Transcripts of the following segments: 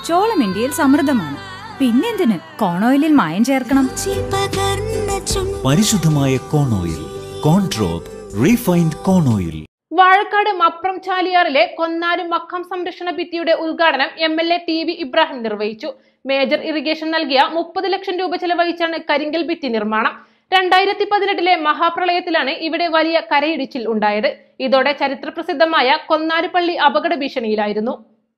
ചോളം ഇന്ത്യയിൽ സമൃദ്ധമാണ് പിന്നെന്തിന് കോണോയിലിൽ മായം ചേർക്കണം പരിശുദ്ധമായ കോണോയിൽ കോൺട്രോപ്പ് റീഫൈൻഡ് കോണോയിൽ വാഴക്കാട് മപ്രം ചാലിയാറിലെ കൊന്നാരും മക്കം സംരക്ഷണ ഭിത്തിയുടെ ഉദ്ഘാടനം M L A T V Ibrahim നിർവഹിച്ചു മേജർ ഇറിഗേഷൻ നൽകിയ മുപ്പത് ലക്ഷം രൂപ ചെലവഴിച്ചാണ് കരിങ്കൽ ഭിത്തി നിർമ്മാണം രണ്ടായിരത്തി പതിനെട്ടിലെ മഹാപ്രളയത്തിലാണ് ഇവിടെ വലിയ കരയിടിച്ചിൽ ഉണ്ടായത് ഇതോടെ ചരിത്രപ്രസിദ്ധമായ കൊന്നാരുപള്ളി അപകട ഭീഷണിയിലായിരുന്നു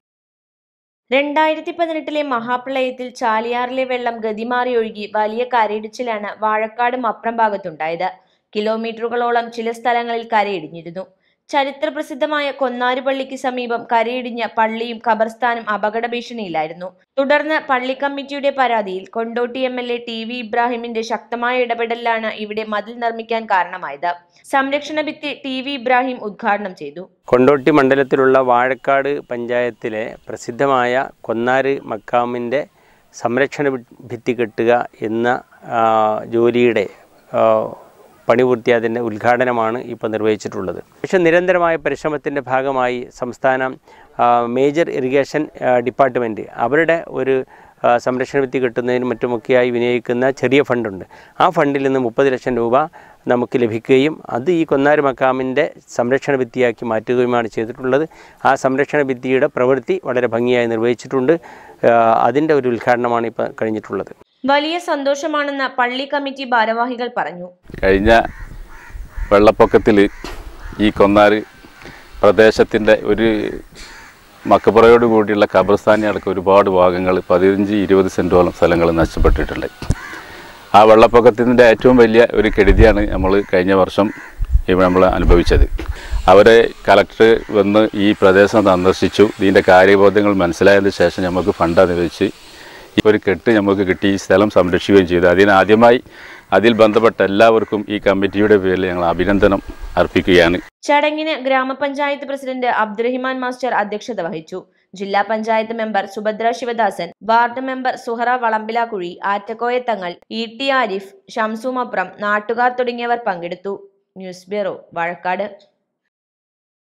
രണ്ടായിരത്തി പതിനെട്ടിലെ മഹാപ്രളയത്തിൽ ചാലിയാറിലെ വെള്ളം ഗതിമാറി ഒഴുകി വലിയ കരയിടിച്ചിലാണ് വാഴക്കാട് മപ്രം ഭാഗത്തുണ്ടായത് കിലോമീറ്ററുകളോളം ചില സ്ഥലങ്ങളിൽ കരയിടിഞ്ഞിരുന്നു ചരിത്രപ്രസിദ്ധമായ കൊന്നാരുപള്ളിക്ക് സമീപം കരയിടിഞ്ഞ പള്ളിയും ഖബർസ്ഥാനും അപകട ഭീഷണിയിലായിരുന്നു തുടർന്ന് പള്ളി കമ്മിറ്റിയുടെ പരാതിയിൽ Kondotty M L A T V ഇബ്രാഹിമിന്റെ ശക്തമായ ഇടപെടലാണ് ഇവിടെ മതിൽ നിർമ്മിക്കാൻ കാരണമായത് സംരക്ഷണ ഭിത്തി ടി വി ഇബ്രാഹിം ഉദ്ഘാടനം ചെയ്തു കൊണ്ടോട്ടി മണ്ഡലത്തിലുള്ള വാഴക്കാട് പഞ്ചായത്തിലെ പ്രസിദ്ധമായ കൊന്നാര് മക്കാമിൻ്റെ സംരക്ഷണ ഭി- ഭിത്തി കെട്ടുക എന്ന ആ, ജോലിയുടെ ആ, പണി പൂർത്തിയാതിൻ്റെ ഉദ്ഘാടനമാണ് ഇപ്പോൾ നിർവഹിച്ചിട്ടുള്ളത് പക്ഷേ നിരന്തരമായ പരിശ്രമത്തിൻ്റെ ഭാഗമായി സംസ്ഥാന ആ, മേജർ ഇറിഗേഷൻ ആ, ഡിപ്പാർട്ട്മെൻറ്റ് അവരുടെ ഒരു ആ, സംരക്ഷണ ഭിത്തി കെട്ടുന്നതിനും മറ്റുമൊക്കെയായി വിനിയോഗിക്കുന്ന ചെറിയ ഫണ്ടുണ്ട് ആ ഫണ്ടിൽ നിന്ന് മുപ്പത് ലക്ഷം രൂപ നമുക്ക് ലഭിക്കുകയും അത് ഈ കൊന്നാര് മക്കാമിൻ്റെ സംരക്ഷണ ഭിത്തിയാക്കി മാറ്റുകയുമാണ് ചെയ്തിട്ടുള്ളത് ആ സംരക്ഷണ ഭിത്തിയുടെ പ്രവൃത്തി വളരെ ഭംഗിയായി നിർവഹിച്ചിട്ടുണ്ട് ആ, അതിൻ്റെ ഒരു ഉദ്ഘാടനമാണ് ഇപ്പോൾ കഴിഞ്ഞിട്ടുള്ളത് വലിയ സന്തോഷമാണെന്ന് പള്ളി കമ്മിറ്റി ഭാരവാഹികൾ പറഞ്ഞു കഴിഞ്ഞ വെള്ളപ്പൊക്കത്തിൽ ഈ കൊന്നാർ പ്രദേശത്തിൻ്റെ ഒരു മക്കപ്പുറയോട് കൂടിയുള്ള ഖബർസ്ഥാനി അടക്കം ഒരുപാട് ഭാഗങ്ങൾ പതിനഞ്ച് ഇരുപത് സെൻറ്റോളം സ്ഥലങ്ങൾ നഷ്ടപ്പെട്ടിട്ടുണ്ട് ആ വെള്ളപ്പൊക്കത്തിൻ്റെ ഏറ്റവും വലിയ ഒരു കെടുതിയാണ് നമ്മൾ കഴിഞ്ഞ വർഷം ഇവിടെ നമ്മൾ അനുഭവിച്ചത് അവരെ കലക്ടർ വന്ന് ഈ പ്രദേശം സന്ദർശിച്ചു ഇതിൻ്റെ കാര്യബോധങ്ങൾ മനസ്സിലായതിന് ശേഷം നമുക്ക് ഫണ്ട് അനുവദിച്ച് ഈ ഒരു കെട്ട് നമുക്ക് കിട്ടി ഈ സ്ഥലം സംരക്ഷിക്കുകയും ചെയ്തു അതിന് ആദ്യമായി അതിൽ ബന്ധപ്പെട്ട എല്ലാവർക്കും ഈ കമ്മിറ്റിയുടെ പേരിൽ ഞങ്ങൾ അഭിനന്ദനം അർപ്പിക്കുകയാണ് ചടങ്ങിന് ഗ്രാമപഞ്ചായത്ത് പ്രസിഡന്റ് അബ്ദുറഹിമാൻ മാസ്റ്റർ അധ്യക്ഷത വഹിച്ചു ജില്ലാ panchayat member Subhadra Sivadasan ward member Suhara Valambilakkuzhi Attakoya Thangal E T Arif Shamsu Mapram നാട്ടുകാർ തുടങ്ങിയവർ പങ്കെടുത്തു ന്യൂസ് ബ്യൂറോ വാഴക്കാട്